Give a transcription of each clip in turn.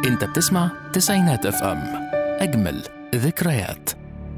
انت بتسمع تسعينات اف ام اجمل ذكريات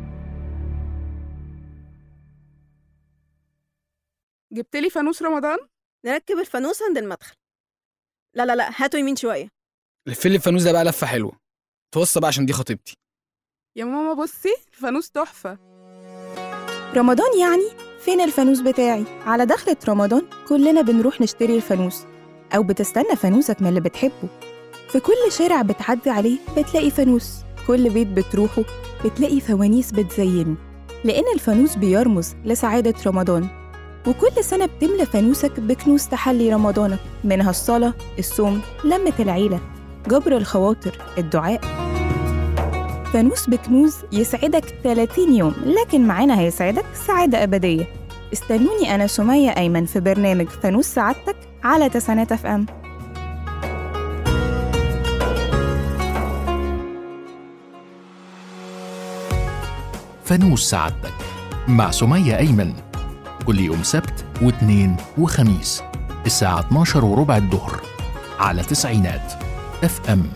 جبت لي فانوس رمضان نركب الفانوس عند المدخل لا لا لا هاتوا يمين شوية لف لي الفانوس ده بقى لفه حلوه توصى بقى عشان دي خطيبتي يا ماما بصي الفانوس تحفة رمضان يعني فين الفانوس بتاعي على دخلة رمضان كلنا بنروح نشتري الفانوس أو بتستنى فانوسك من اللي بتحبه في كل شارع بتعدي عليه بتلاقي فانوس كل بيت بتروحه بتلاقي فوانيس بتزينه لأن الفانوس بيرمز لسعادة رمضان وكل سنة بتملى فانوسك بكنوز تحلي رمضانك منها الصلاة الصوم لمة العيلة جبر الخواطر الدعاء فانوس بكنوز يسعدك 30 يوم لكن معانا هيسعدك سعادة أبدية استنوني أنا سمية أيمن في برنامج فانوس سعادتك على تسعينات اف ام فانوس سعادتك مع سمية أيمن كل يوم سبت واثنين وخميس الساعة 12 وربع الظهر على تسعينات اف ام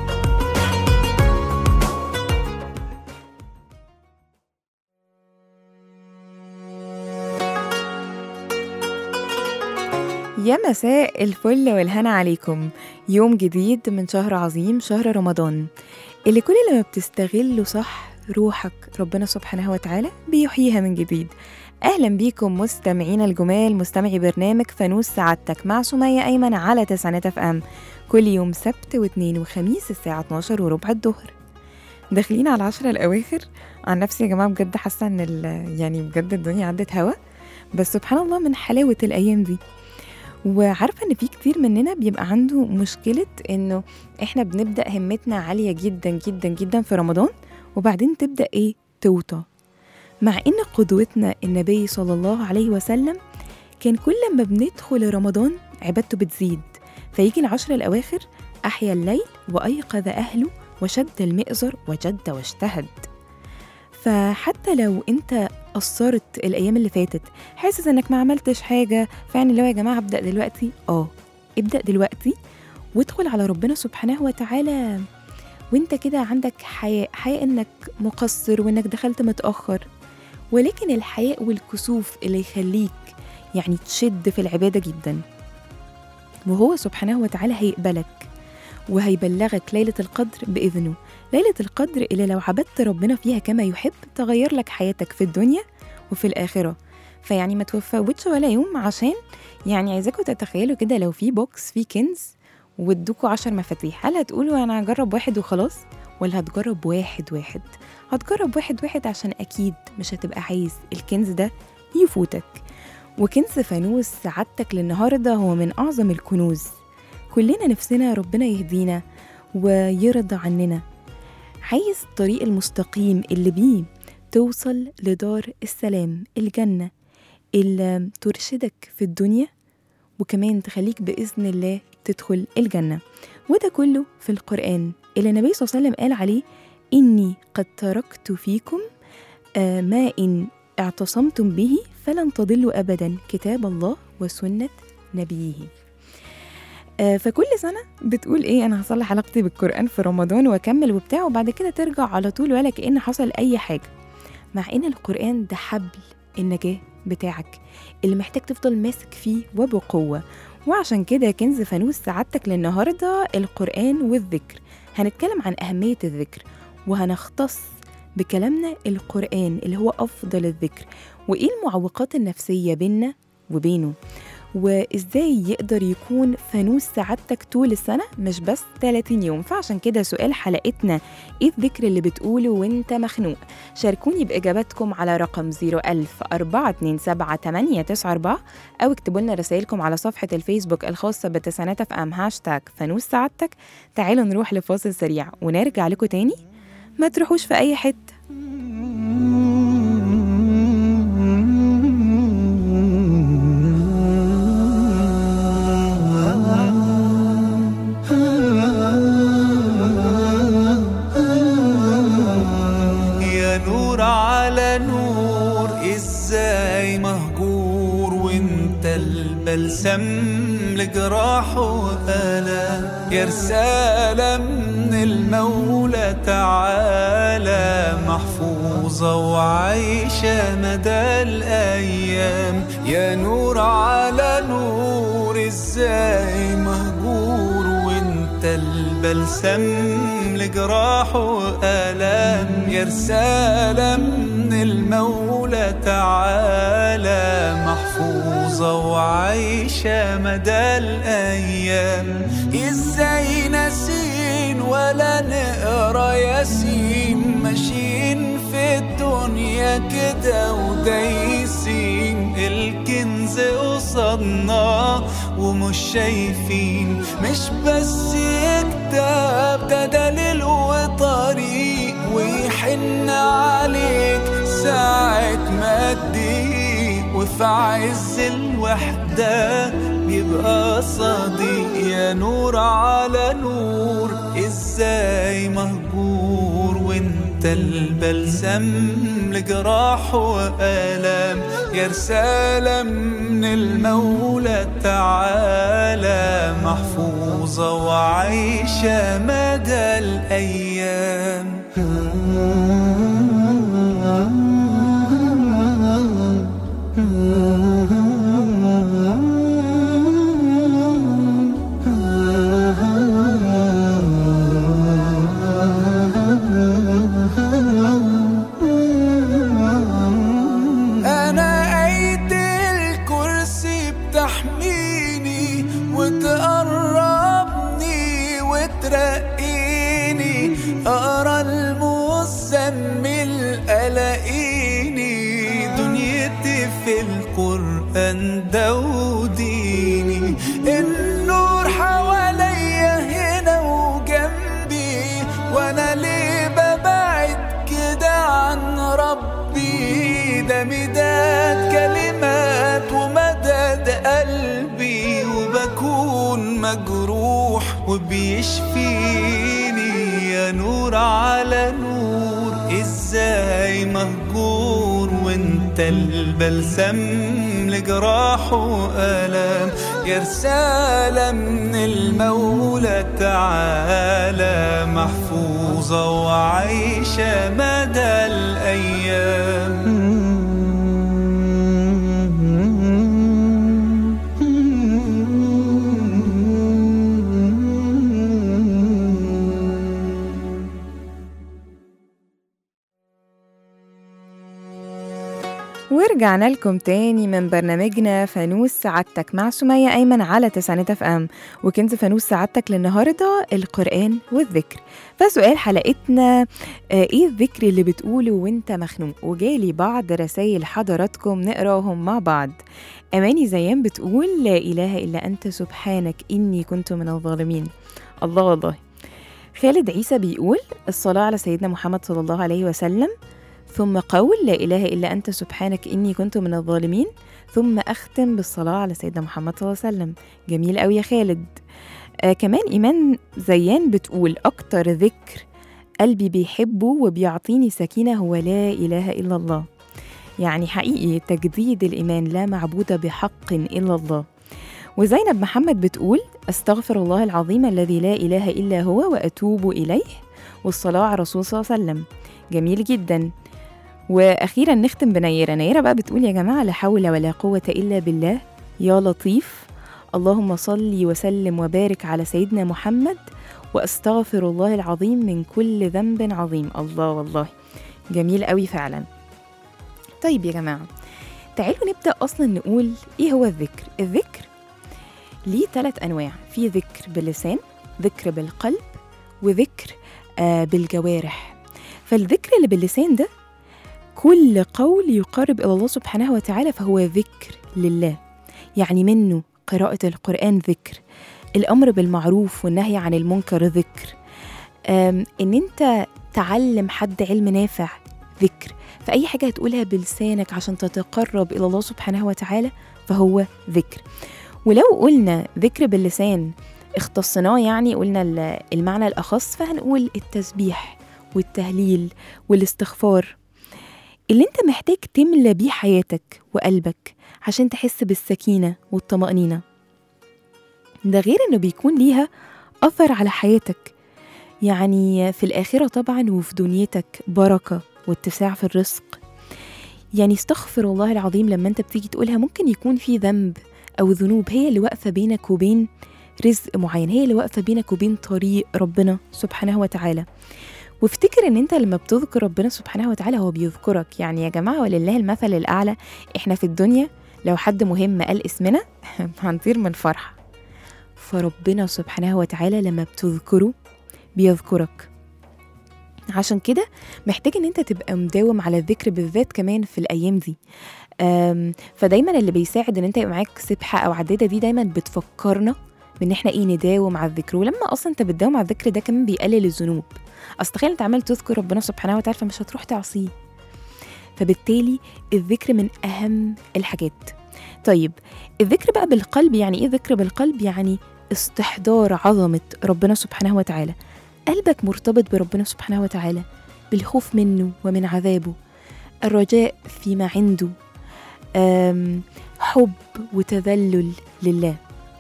يا مساء الفل والهنا عليكم يوم جديد من شهر عظيم شهر رمضان اللي كل لما بتستغله صح روحك ربنا سبحانه وتعالى بيحييها من جديد أهلا بيكم مستمعين الجمال مستمعي برنامج فانوس سعادتك مع سمية أيمن على تسعينات اف ام كل يوم سبت واثنين وخميس الساعة 12 وربع الظهر داخلين على العشرة الأواخر عن نفسي يا جماعة بجد حاسة إن ال- يعني بجد الدنيا عدت هوا بس سبحان الله من حلاوة الأيام دي وعارفة إن في كتير مننا بيبقى عنده مشكلة إنه إحنا بنبدأ همتنا عالية جدا جدا جدا في رمضان وبعدين تبدأ إيه توطى مع إن قدوتنا النبي صلى الله عليه وسلم كان كل ما بندخل رمضان عبادته بتزيد فيجي العشر الأواخر أحيا الليل وأيقظ أهله وشد المئزر وجد واجتهد فحتى لو انت قصرت الايام اللي فاتت حاسس انك ما عملتش حاجه فعني اللي هو يا جماعه ابدا دلوقتي اه ابدا دلوقتي وادخل على ربنا سبحانه وتعالى وانت كده عندك حياء حياء انك مقصر وانك دخلت متاخر ولكن الحياء والكسوف اللي يخليك يعني تشد في العباده جدا وهو سبحانه وتعالى هيقبلك وهيبلغك ليله القدر باذنه ليله القدر اللي لو عبدت ربنا فيها كما يحب تغير لك حياتك في الدنيا وفي الاخره فيعني ما تفوتش ولا يوم عشان يعني عايزاكم تتخيلوا كده لو في بوكس فيه كنز وادوكوا عشر مفاتيح هل هتقولوا انا هجرب واحد وخلاص ولا هتجرب واحد واحد هتجرب واحد واحد عشان اكيد مش هتبقى عايز الكنز ده يفوتك وكنز فانوس سعادتك للنهارده هو من اعظم الكنوز كلنا نفسنا ربنا يهدينا ويرضى عننا عايز الطريق المستقيم اللي بيه توصل لدار السلام الجنة اللي ترشدك في الدنيا وكمان تخليك بإذن الله تدخل الجنة وده كله في القرآن اللي النبي صلى الله عليه وسلم قال عليه إني قد تركت فيكم آه، ما إن اعتصمتم به فلن تضلوا أبدا كتاب الله وسنة نبيه آه، فكل سنة بتقول إيه أنا هصلح علاقتي بالقرآن في رمضان وأكمل وبتاع وبعد كده ترجع على طول ولا كأن حصل أي حاجة مع إن القرآن ده حبل النجاة بتاعك اللي محتاج تفضل ماسك فيه وبقوة وعشان كده كنز فانوس سعادتك للنهاردة القرآن والذكر هنتكلم عن أهمية الذكر وهنختص بكلامنا القرآن اللي هو أفضل الذكر وإيه المعوقات النفسية بيننا وبينه وإزاي يقدر يكون فانوس سعادتك طول السنة مش بس 30 يوم فعشان كده سؤال حلقتنا إيه الذكر اللي بتقوله وإنت مخنوق شاركوني بإجاباتكم على رقم 01000 427 أو اكتبوا لنا رسائلكم على صفحة الفيسبوك الخاصة بتسعينات اف ام هاشتاج فانوس سعادتك تعالوا نروح لفاصل سريع ونرجع لكم تاني ما تروحوش في أي حتة يا نور على نور ازاي مهجور وانت البلسم لجراح وآلام يا رسالة من المولى تعالى محفوظة وعايشة مدى الأيام يا نور على نور ازاي مهجور وانت البلسم لجراح وآلام يا رسالة من المولى تعالى محفوظة وعايشة مدى الأيام ازاي ناسين ولا نقرا ياسين ماشيين في الدنيا كده ودايسين الكنز قصادنا ومش شايفين مش بس كتاب ده دليل وطريق ويحن عليك ساعة ما تضيق وفي عز الوحدة بيبقى صديق يا نور على نور ازاي مهجور وانت البلسم لجراح وآلام يا رسالة من المولى تعالى محفوظة وعايشة مدى الأيام أنا أيد الكرسي بتحميني وتقربني وترقيني أقرا المزمل ألاقيني دنيتي في القرآن دوديني النور حواليا هنا وجنبي وأنا ليه ببعد كده عن ربي ده مداد كلمات ومدد قلبي وبكون مجروح وبيشفيني يا نور على نور ازاي مهجور وانت البلسم لجراح وآلام يا رسالة من المولى تعالى محفوظة وعايشة مدى الأيام ورجعنا لكم تاني من برنامجنا فانوس سعادتك مع سمية أيمن على تسعينات اف ام وكنز فانوس سعادتك للنهاردة القرآن والذكر فسؤال حلقتنا آه، ايه الذكر اللي بتقوله وانت مخنوق وجالي بعض رسائل حضراتكم نقراهم مع بعض أماني زيان بتقول لا إله إلا أنت سبحانك إني كنت من الظالمين الله والله خالد عيسى بيقول الصلاة على سيدنا محمد صلى الله عليه وسلم ثم قول لا إله إلا أنت سبحانك إني كنت من الظالمين ثم أختم بالصلاة على سيدنا محمد صلى الله عليه وسلم جميل أوي يا خالد آه كمان إيمان زيان بتقول أكتر ذكر قلبي بيحبه وبيعطيني سكينة هو لا إله إلا الله يعني حقيقي تجديد الإيمان لا معبود بحق إلا الله وزينب محمد بتقول أستغفر الله العظيم الذي لا إله إلا هو وأتوب إليه والصلاة على الرسول صلى الله عليه وسلم جميل جدا واخيرا نختم بنيره نيره بقى بتقول يا جماعه لا حول ولا قوه الا بالله يا لطيف اللهم صل وسلم وبارك على سيدنا محمد واستغفر الله العظيم من كل ذنب عظيم الله والله جميل قوي فعلا طيب يا جماعه تعالوا نبدا اصلا نقول ايه هو الذكر الذكر ليه ثلاث انواع في ذكر باللسان ذكر بالقلب وذكر آه بالجوارح فالذكر اللي باللسان ده كل قول يقرب إلى الله سبحانه وتعالى فهو ذكر لله يعني منه قراءة القرآن ذكر الأمر بالمعروف والنهي عن المنكر ذكر أم، إن أنت تعلم حد علم نافع ذكر فأي حاجة هتقولها بلسانك عشان تتقرب إلى الله سبحانه وتعالى فهو ذكر ولو قلنا ذكر باللسان اختصناه يعني قلنا ال- المعنى الأخص فهنقول التسبيح والتهليل والاستغفار اللي انت محتاج تملى بيه حياتك وقلبك عشان تحس بالسكينة والطمأنينة ده غير انه بيكون ليها اثر على حياتك يعني في الاخره طبعا وفي دنيتك بركه واتساع في الرزق يعني استغفر الله العظيم لما انت بتيجي تقولها ممكن يكون في ذنب او ذنوب هي اللي واقفه بينك وبين رزق معين هي اللي واقفه بينك وبين طريق ربنا سبحانه وتعالى وافتكر ان انت لما بتذكر ربنا سبحانه وتعالى هو بيذكرك يعني يا جماعه ولله المثل الاعلى احنا في الدنيا لو حد مهم قال اسمنا هنطير من الفرحه فربنا سبحانه وتعالى لما بتذكره بيذكرك عشان كده محتاج ان انت تبقى مداوم على الذكر بالذات كمان في الايام دي أم، فدايما اللي بيساعد ان انت يبقى معاك سبحه او عداده دي دايما بتفكرنا بان احنا ايه نداوم على الذكر ولما اصلا انت بتداوم على الذكر ده كمان بيقلل الذنوب اصل تخيل انت عمال تذكر ربنا سبحانه وتعالى فمش هتروح تعصيه فبالتالي الذكر من اهم الحاجات طيب الذكر بقى بالقلب يعني ايه ذكر بالقلب يعني استحضار عظمه ربنا سبحانه وتعالى قلبك مرتبط بربنا سبحانه وتعالى بالخوف منه ومن عذابه الرجاء فيما عنده أم، حب وتذلل لله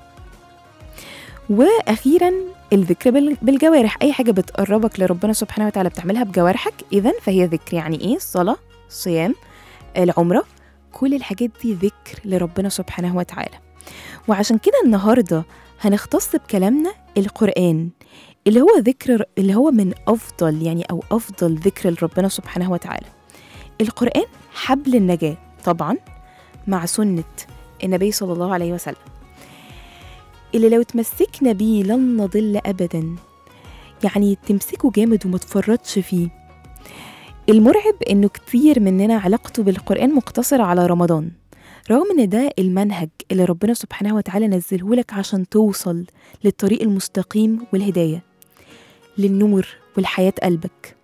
واخيرا الذكر بال- بالجوارح اي حاجه بتقربك لربنا سبحانه وتعالى بتعملها بجوارحك اذا فهي ذكر يعني ايه الصلاه الصيام العمره كل الحاجات دي ذكر لربنا سبحانه وتعالى وعشان كده النهارده هنختص بكلامنا القران اللي هو ذكر اللي هو من افضل يعني او افضل ذكر لربنا سبحانه وتعالى القران حبل النجاه طبعا مع سنه النبي صلى الله عليه وسلم اللي لو تمسكنا بيه لن نضل ابدا يعني تمسكه جامد وما تفرطش فيه المرعب انه كتير مننا علاقته بالقران مقتصره على رمضان رغم ان ده المنهج اللي ربنا سبحانه وتعالى نزله لك عشان توصل للطريق المستقيم والهدايه للنور والحياه قلبك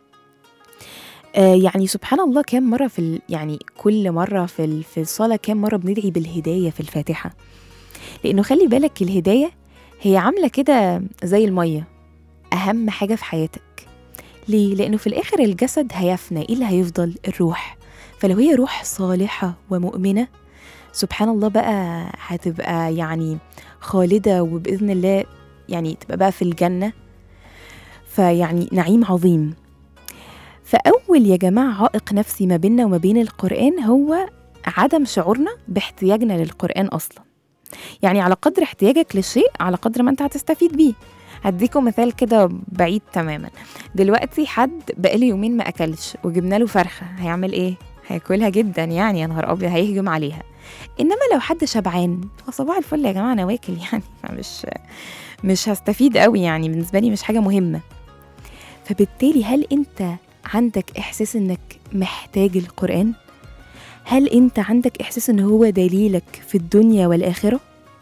آه يعني سبحان الله كام مره في ال- يعني كل مره في ال- في الصلاه كام مره بندعي بالهدايه في الفاتحه لانه خلي بالك الهدايه هي عامله كده زي الميه اهم حاجه في حياتك ليه لانه في الاخر الجسد هيفنى ايه اللي هيفضل الروح فلو هي روح صالحه ومؤمنه سبحان الله بقى هتبقى يعني خالده وباذن الله يعني تبقى بقى في الجنه فيعني نعيم عظيم فاول يا جماعه عائق نفسي ما بيننا وما بين القران هو عدم شعورنا باحتياجنا للقران اصلا يعني على قدر احتياجك للشيء على قدر ما انت هتستفيد بيه هديكم مثال كده بعيد تماما دلوقتي حد بقاله يومين ما اكلش وجبنا له فرخه هيعمل ايه هياكلها جدا يعني يا نهار ابيض هيهجم عليها انما لو حد شبعان فصباح الفل يا جماعه انا واكل يعني مش مش هستفيد قوي يعني بالنسبه لي مش حاجه مهمه فبالتالي هل انت عندك احساس انك محتاج القران هل انت عندك احساس ان هو دليلك في الدنيا والاخره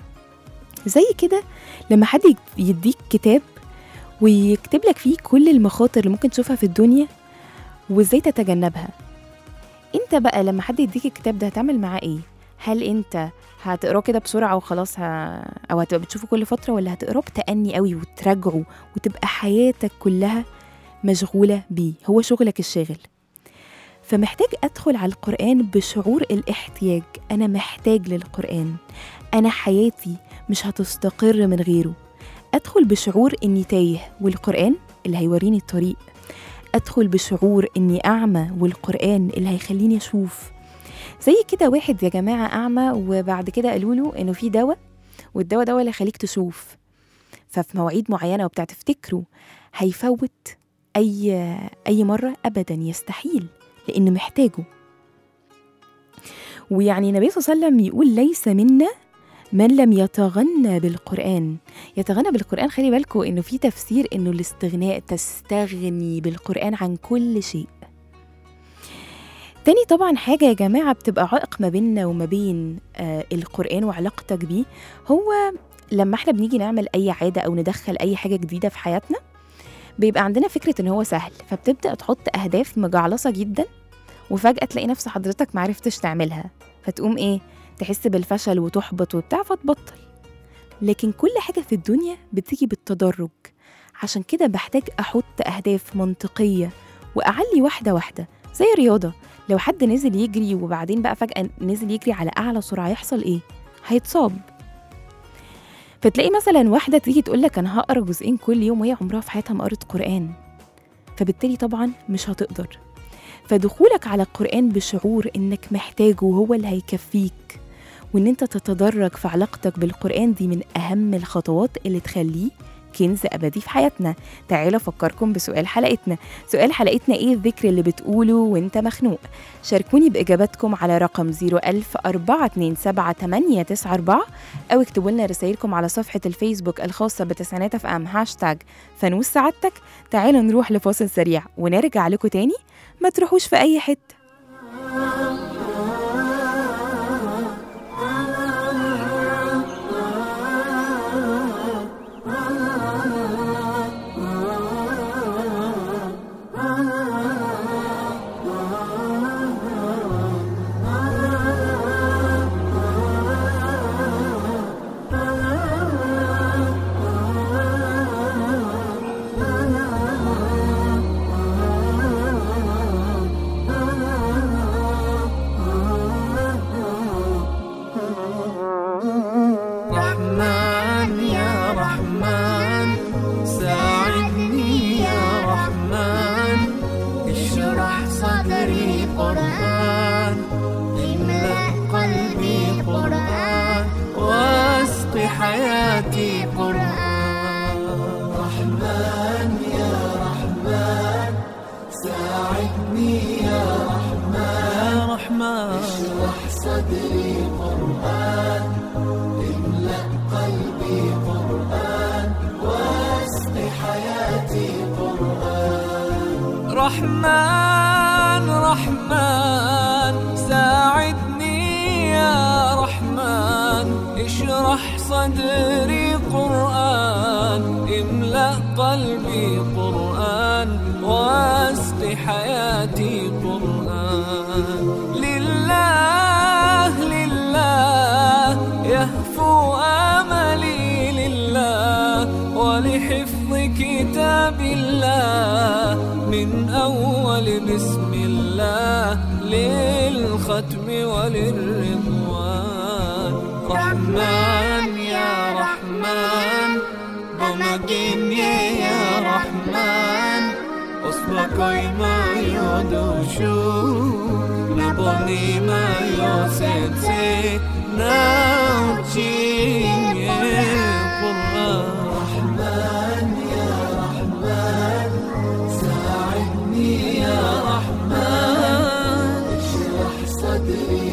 زي كده لما حد يديك كتاب ويكتب لك فيه كل المخاطر اللي ممكن تشوفها في الدنيا وازاي تتجنبها انت بقى لما حد يديك الكتاب ده هتعمل معاه ايه هل انت هتقراه كده بسرعه وخلاص ه... او هتبقى بتشوفه كل فتره ولا هتقراه بتأني قوي وتراجعه وتبقى حياتك كلها مشغوله بيه هو شغلك الشاغل فمحتاج ادخل على القران بشعور الاحتياج انا محتاج للقران انا حياتي مش هتستقر من غيره ادخل بشعور اني تايه والقران اللي هيوريني الطريق ادخل بشعور اني اعمى والقران اللي هيخليني اشوف زي كده واحد يا جماعه اعمى وبعد كده قالوا له انه في دواء والدواء ده هو اللي هيخليك تشوف ففي مواعيد معينه وبتاع تفتكروا هيفوت اي اي مره ابدا يستحيل لانه محتاجه ويعني النبي صلى الله عليه وسلم يقول ليس منا من لم يتغنى بالقرآن يتغنى بالقرآن خلي بالكم إنه في تفسير إنه الاستغناء تستغني بالقرآن عن كل شيء تاني طبعا حاجة يا جماعة بتبقى عائق ما بيننا وما بين آه القرآن وعلاقتك بيه هو لما احنا بنيجي نعمل أي عادة أو ندخل أي حاجة جديدة في حياتنا بيبقى عندنا فكرة إن هو سهل فبتبدأ تحط أهداف مجعلصة جدا وفجأة تلاقي نفس حضرتك معرفتش تعملها فتقوم إيه تحس بالفشل وتحبط وبتاع فتبطل لكن كل حاجة في الدنيا بتيجي بالتدرج عشان كده بحتاج أحط أهداف منطقية وأعلي واحدة واحدة زي الرياضة لو حد نزل يجري وبعدين بقى فجأة نزل يجري على أعلى سرعة يحصل إيه؟ هيتصاب فتلاقي مثلا واحدة تيجي تقول لك أنا هقرا جزئين كل يوم وهي عمرها في حياتها ما قرت قرآن فبالتالي طبعا مش هتقدر فدخولك على القرآن بشعور إنك محتاجه وهو اللي هيكفيك وإن أنت تتدرج في علاقتك بالقرآن دي من أهم الخطوات اللي تخليه كنز أبدي في حياتنا تعالوا أفكركم بسؤال حلقتنا سؤال حلقتنا إيه الذكر اللي بتقوله وإنت مخنوق شاركوني بإجاباتكم على رقم 010427894 أو اكتبوا لنا رسائلكم على صفحة الفيسبوك الخاصة بتسعينات اف ام هاشتاج فانوس سعادتك تعالوا نروح لفاصل سريع ونرجع لكم تاني ما تروحوش في أي حتة رحمن يا رحمن ساعدني يا رحمن اشرح صدري قرآن املأ قلبي قرآن واسق حياتي قرآن رحمن يا رحمن ساعدني يا رحمن يا رحمن اشرح صدري قرآن املأ قلبي قرآن واسق حياتي قرآن رحمن رحمن ساعدني يا رحمن اشرح صدري قرآن املأ قلبي قرآن واسق حياتي قرآن لله لله يهفو املي لله ولحفظ كتاب الله من اول بسم الله للختم وللرضوان رحمن يا رحمن بمجيني يا رحمن أصبحك ما يدوشو نبني ما يوسنسي ناوتشي القرآن رحمن يا رحمن ساعدني يا رحمن اشرح صدري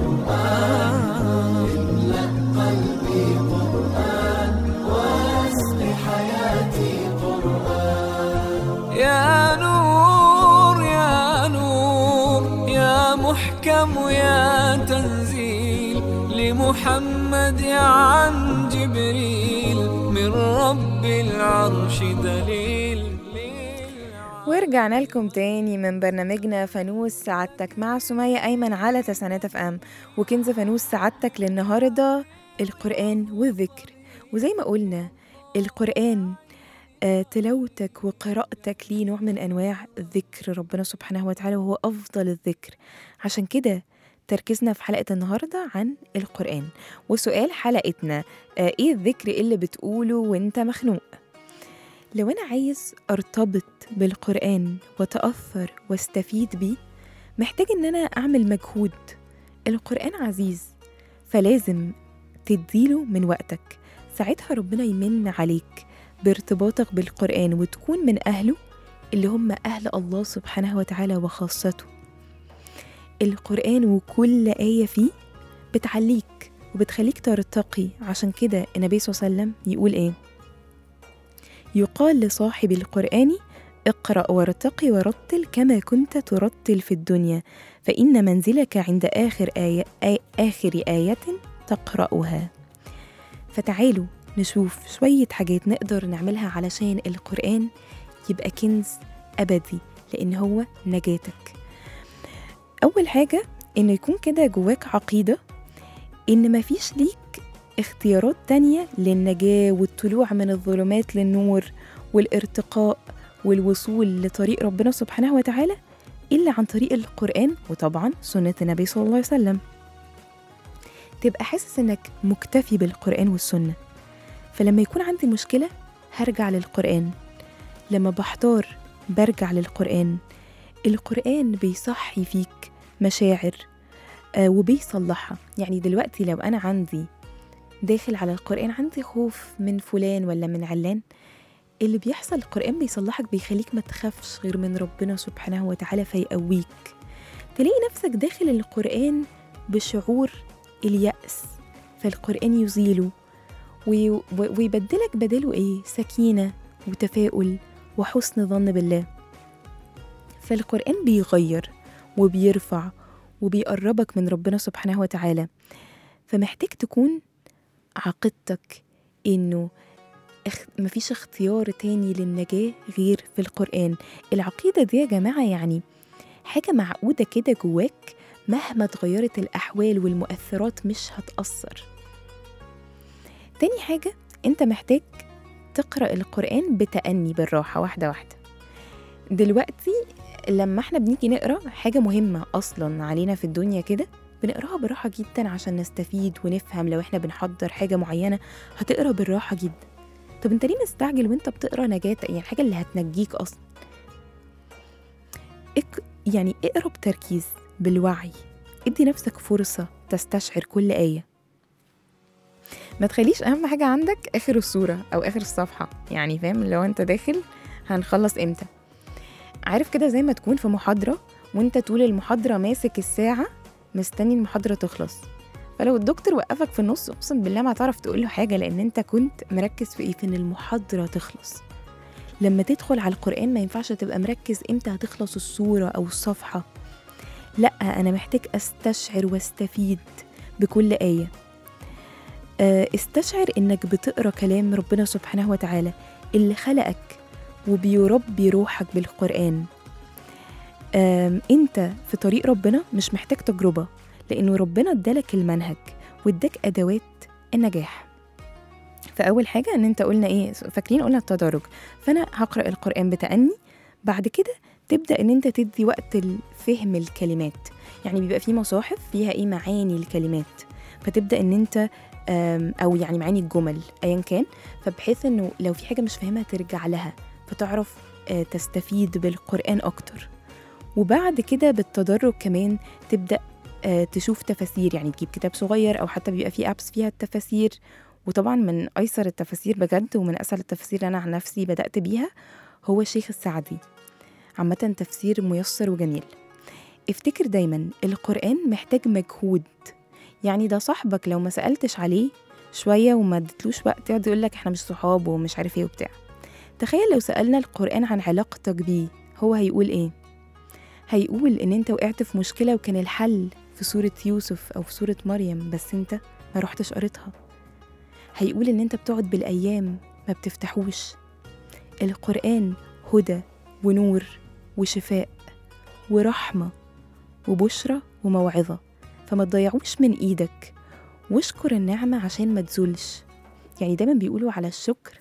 قرآن املأ قلبي قرآن واسق حياتي قرآن يا نور يا نور يا محكم يا تنزيل لمحمد عن جبريل من رب العرش دليل ورجعنا لكم تاني من برنامجنا فانوس سعادتك مع سمية أيمن على تسعينات اف ام وكنز فانوس سعادتك للنهاردة القرآن والذكر وزي ما قلنا القرآن آه، تلاوتك وقراءتك ليه نوع من أنواع ذكر ربنا سبحانه وتعالى وهو أفضل الذكر عشان كده تركيزنا في حلقة النهاردة عن القرآن وسؤال حلقتنا آه، إيه الذكر اللي بتقوله وإنت مخنوق لو أنا عايز أرتبط بالقرآن وأتأثر واستفيد بيه محتاج إن أنا أعمل مجهود القرآن عزيز فلازم تديله من وقتك ساعتها ربنا يمن عليك بارتباطك بالقرآن وتكون من أهله اللي هم أهل الله سبحانه وتعالى وخاصته القرآن وكل آية فيه بتعليك وبتخليك ترتقي عشان كده النبي صلى الله عليه وسلم يقول إيه يقال لصاحب القرآن اقرأ وارتقي ورتل كما كنت ترتل في الدنيا فإن منزلك عند آخر آية آي آخر آية تقرأها فتعالوا نشوف شوية حاجات نقدر نعملها علشان القرآن يبقى كنز أبدي لأن هو نجاتك أول حاجة إنه يكون كده جواك عقيدة إن مفيش ليك اختيارات تانية للنجاة والطلوع من الظلمات للنور والارتقاء والوصول لطريق ربنا سبحانه وتعالى إلا عن طريق القرآن وطبعا سنة النبي صلى الله عليه وسلم تبقى حاسس إنك مكتفي بالقرآن والسنة فلما يكون عندي مشكلة هرجع للقرآن لما بحتار برجع للقرآن القرآن بيصحي فيك مشاعر آه وبيصلحها يعني دلوقتي لو أنا عندي داخل على القرآن عندي خوف من فلان ولا من علان اللي بيحصل القرآن بيصلحك بيخليك ما تخافش غير من ربنا سبحانه وتعالى فيقويك تلاقي نفسك داخل القرآن بشعور اليأس فالقرآن يزيله وي- و- ويبدلك بداله إيه سكينة وتفاؤل وحسن ظن بالله فالقرآن بيغير وبيرفع وبيقربك من ربنا سبحانه وتعالى فمحتاج تكون عقيدتك إنه اخ... مفيش اختيار تاني للنجاة غير في القرآن العقيدة دي يا جماعة يعني حاجة معقودة كده جواك مهما اتغيرت الأحوال والمؤثرات مش هتأثر تاني حاجة انت محتاج تقرأ القرآن بتأني بالراحة واحدة واحدة دلوقتي لما احنا بنيجي نقرأ حاجة مهمة أصلا علينا في الدنيا كده بنقراها بالراحة جدا عشان نستفيد ونفهم لو احنا بنحضر حاجة معينة هتقرا بالراحة جدا طب انت ليه مستعجل وانت بتقرا نجاة يعني الحاجة اللي هتنجيك أصلا اك يعني اقرا بتركيز بالوعي ادي نفسك فرصة تستشعر كل آية ما تخليش أهم حاجة عندك آخر الصورة أو آخر الصفحة يعني فاهم لو أنت داخل هنخلص إمتى عارف كده زي ما تكون في محاضرة وأنت طول المحاضرة ماسك الساعة مستني المحاضرة تخلص فلو الدكتور وقفك في النص اقسم بالله ما هتعرف تقول له حاجه لان انت كنت مركز في ايه في ان المحاضره تخلص لما تدخل على القران ما ينفعش تبقى مركز امتى هتخلص السوره او الصفحه لا انا محتاج استشعر واستفيد بكل ايه آه، استشعر انك بتقرا كلام ربنا سبحانه وتعالى اللي خلقك وبيربي روحك بالقران آم، انت في طريق ربنا مش محتاج تجربه لانه ربنا ادالك المنهج واداك ادوات النجاح فاول حاجه ان انت قلنا ايه فاكرين قلنا التدرج فانا هقرا القران بتاني بعد كده تبدا ان انت تدي وقت لفهم الكلمات يعني بيبقى في مصاحف فيها ايه معاني الكلمات فتبدا ان انت آم، او يعني معاني الجمل ايا كان فبحيث انه لو في حاجه مش فاهمها ترجع لها فتعرف آه، تستفيد بالقران اكتر وبعد كده بالتدرج كمان تبدا آه، تشوف تفاسير يعني تجيب كتاب صغير او حتى بيبقى فيه ابس فيها التفاسير وطبعا من ايسر التفاسير بجد ومن اسهل التفاسير اللي انا عن نفسي بدات بيها هو الشيخ السعدي عامه تفسير ميسر وجميل افتكر دايما القران محتاج مجهود يعني ده صاحبك لو ما سالتش عليه شويه وما اديتلوش وقت يقعد يقول لك احنا مش صحاب ومش عارف ايه وبتاع تخيل لو سالنا القران عن علاقتك بيه هو هيقول ايه هيقول ان انت وقعت في مشكله وكان الحل في سورة يوسف أو في سورة مريم بس أنت ما رحتش قريتها هيقول إن أنت بتقعد بالأيام ما بتفتحوش القرآن هدى ونور وشفاء ورحمة وبشرة وموعظة فما تضيعوش من إيدك واشكر النعمة عشان ما تزولش يعني دايما بيقولوا على الشكر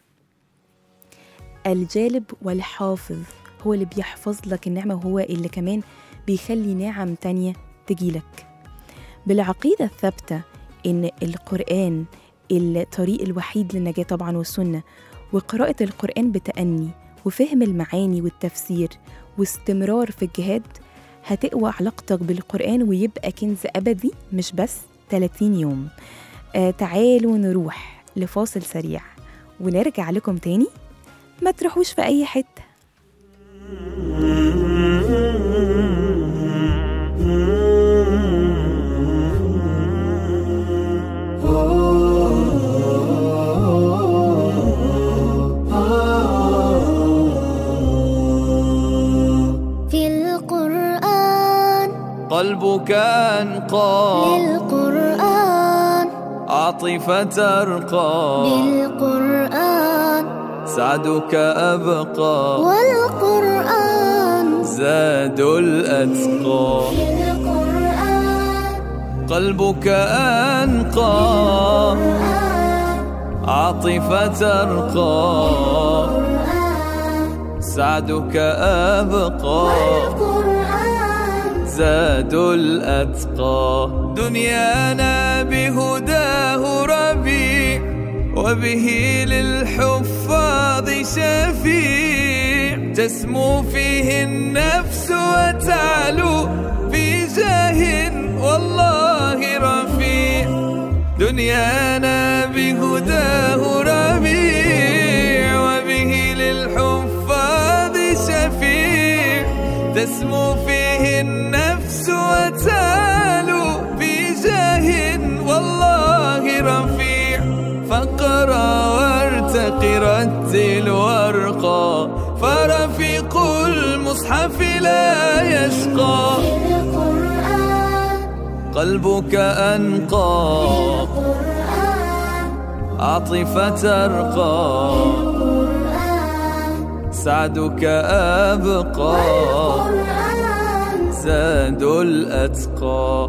الجالب والحافظ هو اللي بيحفظ لك النعمة وهو اللي كمان بيخلي نعم تانية تجيلك بالعقيدة الثابتة إن القرآن الطريق الوحيد للنجاة طبعا والسنة وقراءة القرآن بتأني وفهم المعاني والتفسير واستمرار في الجهاد هتقوى علاقتك بالقرآن ويبقى كنز أبدي مش بس 30 يوم آه تعالوا نروح لفاصل سريع ونرجع لكم تاني ما تروحوش في أي حتة في القرآن قلبك أنقى للقرآن عاطفة أرقى بالقرآن سعدك أبقى والقرآن زاد الأتقى في القرآن قلبك أنقى عاطفة أرقى سعدك أبقى القرآن زاد الأتقى دنيانا بهداه ربي وبه للحفاظ شفيع تسمو فيه النفس وتعلو في جاه والله رفيع دنيانا بهداه ربيع وبه للحفاظ شفيع تسمو فيه النفس وتعلو بجاه والله رفيع فقرا وارتقي رتل وارقى فرفيق المصحف لا يشقى القرآن قلبك أنقى القرآن عاطفة أرقى القرآن سعدك أبقى القرآن زاد الأتقى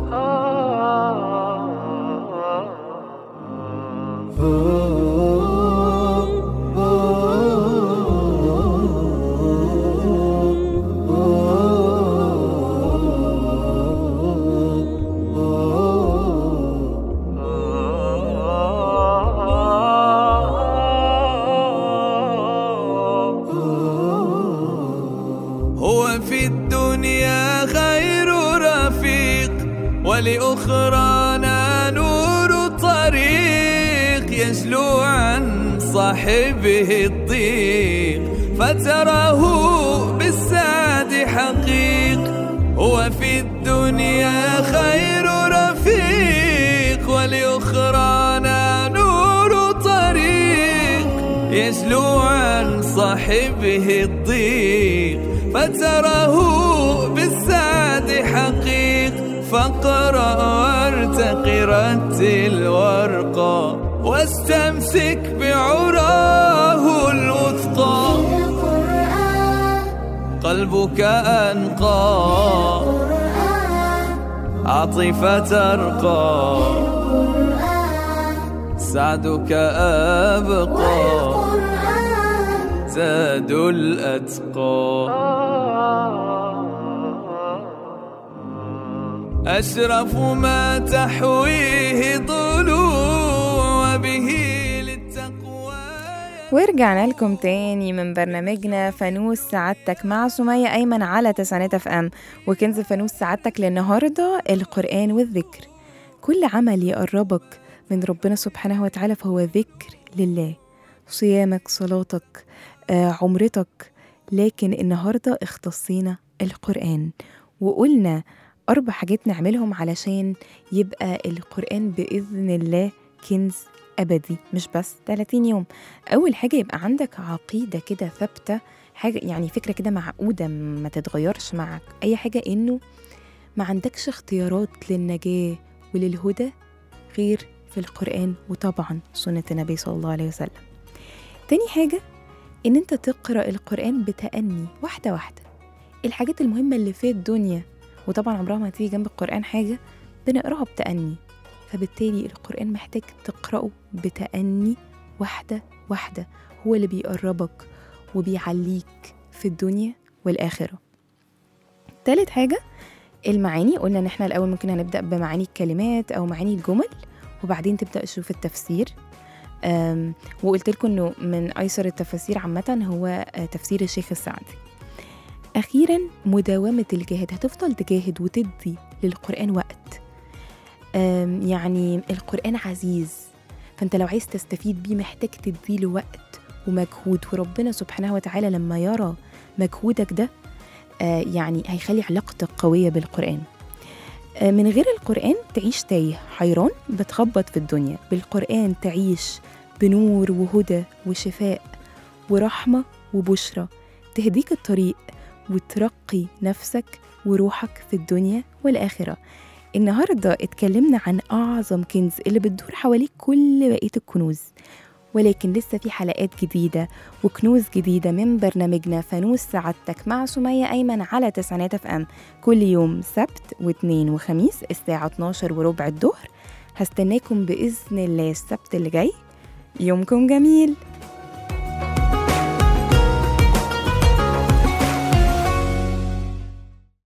هو في الدنيا خير رفيق ولأخرانا نور طريق يجلو عن صاحبه الضيق فتراه بالسعد حقيق هو في الدنيا خير رفيق ولأخرانا نور طريق يجلو عن صاحبه الضيق فتراه بالسعد حقيق فقرأ وارتقي رتل وارقى واستمسك بعراه الوثقى القرآن قلبك أنقى القرآن عاطفة أرقى القرآن سعدك أبقى القرآن زاد الأتقى أشرف ما تحويه ضلوع وبه للتقوى ورجعنا لكم تاني من برنامجنا فانوس سعادتك مع سمية أيمن على تسعينات اف ام وكنز فانوس سعادتك للنهاردة القرآن والذكر كل عمل يقربك من ربنا سبحانه وتعالى فهو ذكر لله صيامك صلاتك آه، عمرتك لكن النهاردة اختصينا القرآن وقلنا أربع حاجات نعملهم علشان يبقى القرآن بإذن الله كنز أبدي مش بس 30 يوم أول حاجة يبقى عندك عقيدة كده ثابتة حاجة يعني فكرة كده معقودة ما تتغيرش مع أي حاجة إنه ما عندكش اختيارات للنجاة وللهدى غير في القرآن وطبعا سنة النبي صلى الله عليه وسلم تاني حاجة إن أنت تقرأ القرآن بتأني واحدة واحدة الحاجات المهمة اللي في الدنيا وطبعا عمرها ما هتيجي جنب القرآن حاجة بنقراها بتأني فبالتالي القرآن محتاج تقرأه بتأني واحدة واحدة هو اللي بيقربك وبيعليك في الدنيا والآخرة تالت حاجة المعاني قلنا ان احنا الاول ممكن هنبدا بمعاني الكلمات او معاني الجمل وبعدين تبدا تشوف التفسير أم، وقلت لكم انه من ايسر التفاسير عامه هو آه، تفسير الشيخ السعدي اخيرا مداومه الجهاد هتفضل تجاهد وتدي للقران وقت أم، يعني القران عزيز فانت لو عايز تستفيد بيه محتاج تديله وقت ومجهود وربنا سبحانه وتعالى لما يرى مجهودك ده آه، يعني هيخلي علاقتك قوية بالقرآن آه، من غير القرآن تعيش تايه حيران بتخبط في الدنيا بالقرآن تعيش بنور وهدى وشفاء ورحمة وبشرى تهديك الطريق وترقي نفسك وروحك في الدنيا والآخرة النهاردة اتكلمنا عن أعظم كنز اللي بتدور حواليك كل بقية الكنوز ولكن لسه في حلقات جديدة وكنوز جديدة من برنامجنا فانوس سعادتك مع سمية أيمن على تسعينات اف ام كل يوم سبت واثنين وخميس الساعة 12 وربع الظهر هستناكم بإذن الله السبت اللي جاي يومكم جميل